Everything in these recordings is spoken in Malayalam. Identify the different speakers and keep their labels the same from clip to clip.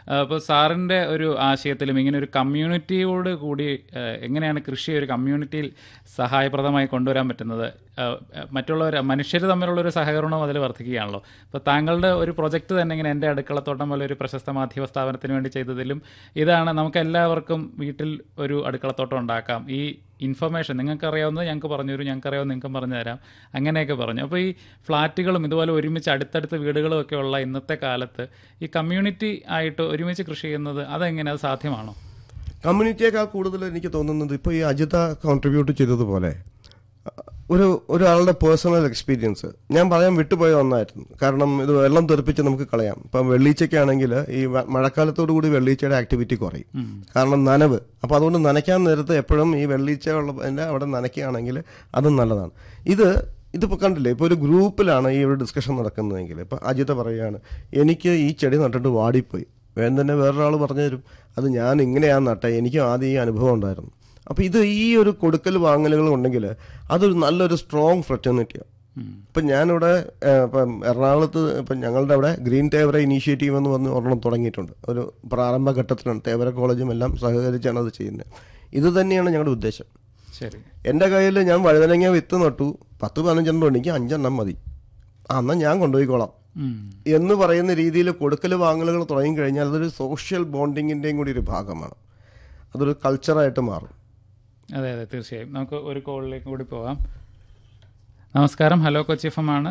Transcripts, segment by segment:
Speaker 1: അപ്പോൾ സാറിൻ്റെ ഒരു ആശയത്തിലും ഇങ്ങനെ ഒരു കമ്മ്യൂണിറ്റിയോട് കൂടി ആ, എങ്ങനെയാണ് കൃഷി ഒരു കമ്മ്യൂണിറ്റിയിൽ സഹായപ്രദമായി കൊണ്ടുവരാൻ പറ്റുന്നത് ആ, മറ്റുള്ളവർ മനുഷ്യർ തമ്മിലുള്ള ഒരു സഹകരണവും അതിൽ വർദ്ധിക്കുകയാണല്ലോ അപ്പോൾ താങ്കളുടെ ഒരു പ്രൊജക്റ്റ് തന്നെ ഇങ്ങനെ എൻ്റെ അടുക്കളത്തോട്ടം പോലെ ഒരു പ്രശസ്ത മാധ്യമ സ്ഥാപനത്തിന് വേണ്ടി ചെയ്തതിലും ഇതാണ് നമുക്ക് എല്ലാവർക്കും വീട്ടിൽ ഒരു അടുക്കളത്തോട്ടം ഉണ്ടാക്കാം ഈ ഇൻഫർമേഷൻ നിങ്ങൾക്ക് അറിയാവുന്നത് ഞങ്ങൾക്ക് പറഞ്ഞു തരും ഞങ്ങൾക്ക് അറിയാവുന്നത് നിങ്ങൾക്കും പറഞ്ഞു തരാം അങ്ങനെയൊക്കെ പറഞ്ഞു അപ്പോൾ ഈ ഫ്ലാറ്റുകളും ഇതുപോലെ ഒരുമിച്ച് അടുത്തടുത്ത് വീടുകളും ഒക്കെ ഉള്ള ഇന്നത്തെ കാലത്ത് ഈ കമ്മ്യൂണിറ്റി ആയിട്ട് ഒരുമിച്ച് കൃഷി ചെയ്യുന്നത് അതെങ്ങനെ അത് സാധ്യമാണോ
Speaker 2: കമ്മ്യൂണിറ്റിയേക്കാൾ കൂടുതൽ എനിക്ക് തോന്നുന്നത് ഇപ്പോൾ ഈ അജിത കോൺട്രിബ്യൂട്ട് ചെയ്തതുപോലെ അഹ്, ഒരു ഒരാളുടെ പേഴ്സണൽ എക്സ്പീരിയൻസ് ഞാൻ പറയാൻ വിട്ടുപോയ ഒന്നായിരുന്നു കാരണം ഇത് വെള്ളം തെറിപ്പിച്ച് നമുക്ക് കളയാം ഇപ്പം വെള്ളീച്ചയ്ക്കാണെങ്കിൽ ഈ വ- മഴക്കാലത്തോടു കൂടി വെള്ളീച്ചയുടെ ആക്ടിവിറ്റി കുറയും കാരണം നനവ് അപ്പോൾ അതുകൊണ്ട് നനയ്ക്കാൻ നേരത്ത് എപ്പോഴും ഈ വെള്ളീച്ച ഉള്ളതിൻ്റെ അവിടെ നനയ്ക്കുകയാണെങ്കിൽ അതും നല്ലതാണ് ഇത് ഇതിപ്പോൾ കണ്ടില്ലേ ഇപ്പോൾ ഒരു ഗ്രൂപ്പിലാണ് ഈ ഒരു ഡിസ്കഷൻ നടക്കുന്നതെങ്കിൽ ഇപ്പോൾ അജിത പറയുകയാണ് എനിക്ക് ഈ ചെടി നട്ടിട്ട് വാടിപ്പോയി വേഗം തന്നെ വേറൊരാൾ പറഞ്ഞു തരും അത് ഞാൻ ഇങ്ങനെയാണ് നട്ടെ എനിക്കും ആദ്യം ഈ അനുഭവം ഉണ്ടായിരുന്നു അപ്പോൾ ഇത് ഈ ഒരു കൊടുക്കൽ വാങ്ങലുകൾ ഉണ്ടെങ്കിൽ അതൊരു നല്ലൊരു സ്ട്രോങ് ഫ്രറ്റേണിറ്റിയാണ് ഇപ്പം ഞാനിവിടെ ഏഹ്, ഇപ്പം എറണാകുളത്ത് ഇപ്പം ഞങ്ങളുടെ അവിടെ ഗ്രീൻ തേവര ഇനീഷ്യേറ്റീവ് എന്ന് പറഞ്ഞ് ഒരെണ്ണം തുടങ്ങിയിട്ടുണ്ട് ഒരു പ്രാരംഭഘട്ടത്തിലാണ് തേവര കോളേജും എല്ലാം സഹകരിച്ചാണ് അത് ചെയ്യുന്നത് ഇത് തന്നെയാണ് ഞങ്ങളുടെ ഉദ്ദേശം
Speaker 1: ശരി
Speaker 2: എൻ്റെ കയ്യിൽ ഞാൻ വഴുതനങ്ങ വിത്ത് നട്ടു പത്ത് പതിനഞ്ചെണ്ണം ഉണ്ടെങ്കിൽ അഞ്ചെണ്ണം മതി ആ എന്നാൽ ഞാൻ കൊണ്ടുപോയിക്കോളാം
Speaker 1: ഉം.
Speaker 2: എന്ന് പറയുന്ന രീതിയിൽ കൊടുക്കൽ വാങ്ങലുകൾ തുടങ്ങിക്കഴിഞ്ഞാൽ അതൊരു സോഷ്യൽ ബോണ്ടിങ്ങിൻ്റെയും കൂടി ഒരു ഭാഗമാണ് അതൊരു കൾച്ചറായിട്ട് മാറും
Speaker 1: അതെ അതെ തീർച്ചയായും നമുക്ക് ഒരു കോളിലേക്ക് കൂടി പോവാം നമസ്കാരം ഹലോ കൊച്ചി എഫ് എം ആണ്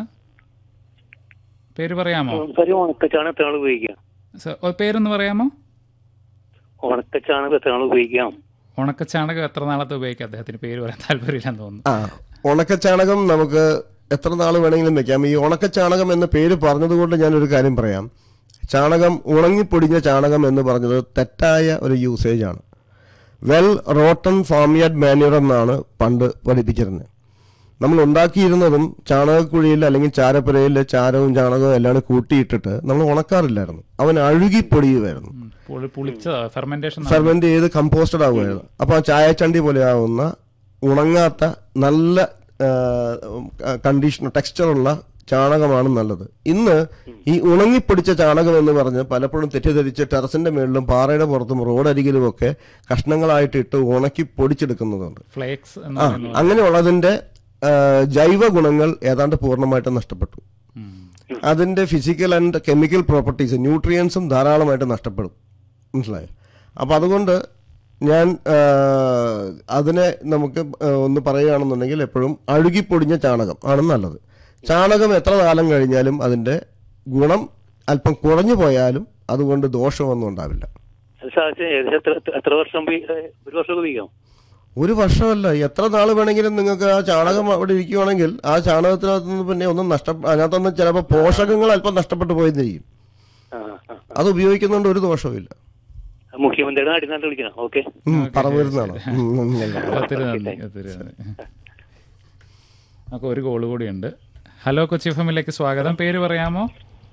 Speaker 1: പേര് പറയാമോ
Speaker 3: നമുക്കൊരു ഉണക്കച്ചാണ് എത്ര നാൾ ഉപയോഗിക്കാം
Speaker 1: സ- ഓ, പേരൊന്ന് പറയാമോ
Speaker 3: ഉണക്കച്ചാണ് എത്ര നാൾ ഉപയോഗിക്കാം
Speaker 1: ഉണക്കച്ചാണകം എത്ര നാളത്തെ ഉപയോഗിക്കാം അദ്ദേഹത്തിന് പേര് പറയാൻ താല്പര്യമില്ലെന്ന് തോന്നുന്നു
Speaker 2: ആ ഉണക്കച്ചാണകം നമുക്ക് എത്ര നാൾ വേണമെങ്കിലും വെക്കാം ഈ ഉണക്കച്ചാണകം എന്ന പേര് പറഞ്ഞതുകൊണ്ട് ഞാനൊരു കാര്യം പറയാം ചാണകം ഉണങ്ങിപ്പൊടിഞ്ഞ ചാണകം എന്ന് പറഞ്ഞത് തെറ്റായ ഒരു യൂസേജ് ആണ് വെൽ റോട്ടൺ ഫാമിയാർഡ് മാന്യൂർ എന്നാണ് പണ്ട് പഠിപ്പിച്ചിരുന്നത് നമ്മൾ ഉണ്ടാക്കിയിരുന്നതും ചാണകക്കുഴിയിൽ അല്ലെങ്കിൽ ചാരപ്പുരയിൽ ചാരവും ചാണകവും എല്ലാം കൂടി കൂട്ടിയിട്ടിട്ട് നമ്മൾ ഉണക്കാറില്ലായിരുന്നു അവൻ അഴുകിപ്പൊടിയുമായിരുന്നു
Speaker 1: ഉം. പുളി- പുളിച്ചതാ ഫെർമെന്റേഷൻ
Speaker 2: ഫെർമെന്റ് ചെയ്ത് കമ്പോസ്റ്റഡ് ആവുകയായിരുന്നു അപ്പോൾ ആ ചായച്ചണ്ടി പോലെ ആവുന്ന ഉണങ്ങാത്ത നല്ല കണ്ടീഷൻ ടെക്സ്ചറുള്ള ചാണകമാണ് നല്ലത് ഇന്ന് ഈ ഉണങ്ങിപ്പൊടിച്ച ചാണകം എന്ന് പറഞ്ഞ് പലപ്പോഴും തെറ്റിദ്ധരിച്ച് ടെറസിന്റെ മേളിലും പാറയുടെ പുറത്തും റോഡരികിലും ഒക്കെ കഷ്ണങ്ങളായിട്ട് ഇട്ട് ഉണക്കി പൊടിച്ചെടുക്കുന്നതുണ്ട്
Speaker 1: ഫ്ലേക്സ് എന്ന്
Speaker 2: ആ
Speaker 1: പറയുന്നത്
Speaker 2: അങ്ങനെയുള്ളതിന്റെ ആ, ജൈവ ഗുണങ്ങൾ ഏതാണ്ട് പൂർണ്ണമായിട്ട് നഷ്ടപ്പെട്ടു
Speaker 1: ഉം.
Speaker 2: അതിന്റെ ഫിസിക്കൽ ആൻഡ് കെമിക്കൽ പ്രോപ്പർട്ടീസ് ന്യൂട്രിയൻസും ധാരാളമായിട്ട് നഷ്ടപ്പെടും മനസ്സിലായോ അപ്പോൾ അതുകൊണ്ട് ഞാൻ ആ, അതിനെ നമുക്ക് ആ, ഒന്ന് പറയുകയാണെന്നുണ്ടെങ്കിൽ എപ്പോഴും അഴുകിപ്പൊടിഞ്ഞ ചാണകം ആണ് നല്ലത് ചാണകം എത്ര കാലം കഴിഞ്ഞാലും അതിന്റെ ഗുണം അല്പം കുറഞ്ഞു പോയാലും അതുകൊണ്ട് ദോഷമൊന്നും ഉണ്ടാവില്ല
Speaker 3: സാധിച്ച ഏകദേശം എത്ര എത്ര- എത്ര വർഷം ഉപയോഗി- ഏഹ് ഒരു വർഷം ഉപയോഗിക്കാം
Speaker 2: ഒരു വർഷമല്ല എത്ര നാൾ വേണമെങ്കിലും നിങ്ങൾക്ക് ആ ചാണകം അവിടെ ഇരിക്കുവാണെങ്കിൽ ആ ചാണകത്തിനകത്ത് നിന്ന് പിന്നെ ഒന്നും നഷ്ട അതിനകത്തുനിന്ന് ചിലപ്പോൾ പോഷകങ്ങൾ അല്പം നഷ്ടപ്പെട്ടു പോയിരിക്കും
Speaker 3: ആ, ആ.
Speaker 2: അത് ഉപയോഗിക്കുന്നതുകൊണ്ട് ഒരു ദോഷവുമില്ല
Speaker 3: മുഖ്യമന്ത്രിയുടെ നാട്ടിൽ നിന്ന് വിളിക്കണം ഓക്കെ
Speaker 2: ഉം, പറവൂരുന്നാണോ ഉം, ഉം, ഉം.
Speaker 1: ഒത്തിരി നന്ദി ഒത്തിരി നന്ദി നമുക്ക് ഒരു കോള് കൂടിയുണ്ട് ഹലോ കൊച്ചി എഫ് എമ്മിലേക്ക് സ്വാഗതം പേര് പറയാമോ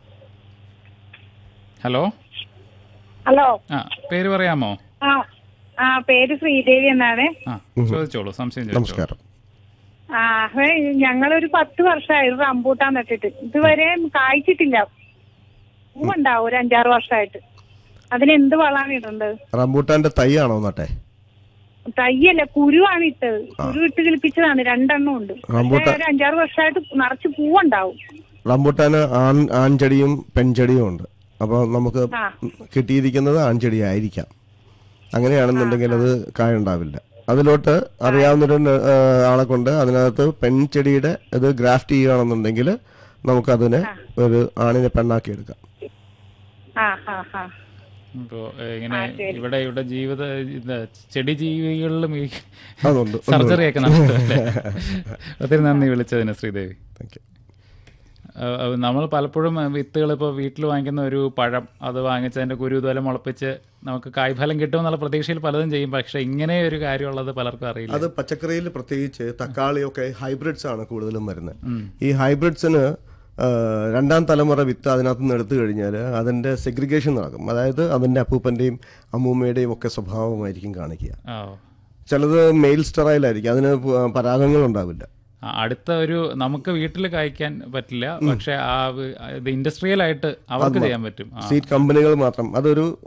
Speaker 1: ഹലോ
Speaker 4: ഹലോ
Speaker 1: ആ പേര് പറയാമോ
Speaker 4: ആ ആ പേര് ശ്രീദേവി എന്നാണ്
Speaker 1: ആ ചോദിച്ചോളൂ സംശയം ചോദിച്ചോളൂ
Speaker 2: നമസ്കാരം
Speaker 4: ആ ഹേ, ഞങ്ങളൊരു പത്ത് വർഷമായി ഒരു റംബൂട്ടാൻ നട്ടിട്ട് ഇതുവരെ കായ്ച്ചിട്ടില്ല പൂവുണ്ടാവും ഒരു അഞ്ചാറ് വർഷമായിട്ട് അതിന് എന്ത് വളമാണ് ഇടേണ്ടത്
Speaker 2: റംബൂട്ടാന്റെ തൈയാണോ നട്ടെ
Speaker 4: തയ്യല്ല കുരുവാണ് ഇട്ടത് കുരു ഇട്ട് കിളിപ്പിച്ചതാണ് രണ്ടെണ്ണം ഉണ്ട്
Speaker 2: റംബൂട്ടാൻ-
Speaker 4: ഒരു അഞ്ചാറ് വർഷമായിട്ട് നിറച്ച് പൂവുണ്ടാവും
Speaker 2: റംബൂട്ടാന് ആൺ ആൺചെടിയും പെൺചെടിയും ഉണ്ട് അപ്പോൾ നമുക്ക്
Speaker 4: ആ.
Speaker 2: കിട്ടിയിരിക്കുന്നത് ആൺചെടി ആയിരിക്കാം അങ്ങനെയാണെന്നുണ്ടെങ്കിൽ അത് കായുണ്ടാവില്ല അതിലോട്ട് അറിയാവുന്നൊരു ന- ആ, ആളെ കൊണ്ട് അതിനകത്ത് പെൺചെടിയുടെ ഇത് ഗ്രാഫ്റ്റ് ചെയ്യുകയാണെന്നുണ്ടെങ്കിൽ നമുക്കതിനെ ഒരു ആണിനെ പെണ്ണാക്കി എടുക്കാം
Speaker 4: ആ ആ ആ
Speaker 1: ഇപ്പോ ഏഹ്, ഇങ്ങനെ ഇവിടെ ഇവിടെ ജീവിത ഇത് ചെടി ജീവികളിലും ഈ
Speaker 2: അതുണ്ട്
Speaker 1: സർജറി ഒക്കെ നടത്തുമല്ലേ ഒത്തിരി നന്ദി വിളിച്ചതിന് Sridevi
Speaker 2: thank you
Speaker 1: ah ah നമ്മൾ പലപ്പോഴും വിത്തുകൾ ഇപ്പോൾ വീട്ടിൽ വാങ്ങിക്കുന്ന ഒരു പഴം അത് വാങ്ങിച്ച് അതിൻ്റെ കുരു ഇതുപോലെ മുളപ്പിച്ച് നമുക്ക് കായ്ഫലം കിട്ടുമെന്നുള്ള പ്രതീക്ഷയിൽ പലതും ചെയ്യും പക്ഷേ ഇങ്ങനെ ഒരു കാര്യമുള്ളത് പലർക്കും അറിയില്ല
Speaker 2: അത് പച്ചക്കറിയിൽ പ്രത്യേകിച്ച് തക്കാളിയൊക്കെ ഹൈബ്രിഡ്സ് ആണ് കൂടുതലും വരുന്നത് ഈ ഹൈബ്രിഡ്സിന് ആ, രണ്ടാം തലമുറ വിത്ത് അതിനകത്ത് നിന്ന് എടുത്തു കഴിഞ്ഞാൽ അതിൻ്റെ സെഗ്രിഗേഷൻ നടക്കും അതായത് അതിൻ്റെ അപ്പൂപ്പൻ്റെയും അമ്മൂമ്മയുടെയും ഒക്കെ സ്വഭാവമായിരിക്കും കാണിക്കുക
Speaker 1: ആ
Speaker 2: ചിലത് മെയിൽ സ്റ്റെറൈലായിരിക്കും അതിന് പ- പരാഗങ്ങൾ ഉണ്ടാവില്ല
Speaker 1: ആ, അടുത്ത ഒരു നമുക്ക് വീട്ടിൽ കായ്ക്കാൻ പറ്റില്ല പക്ഷെ ആ വ്- ഇത് ഇൻഡസ്ട്രിയൽ ആയിട്ട് അവർക്ക് ചെയ്യാൻ പറ്റും ആ,
Speaker 2: സീഡ് കമ്പനികൾ മാത്രം അതൊരു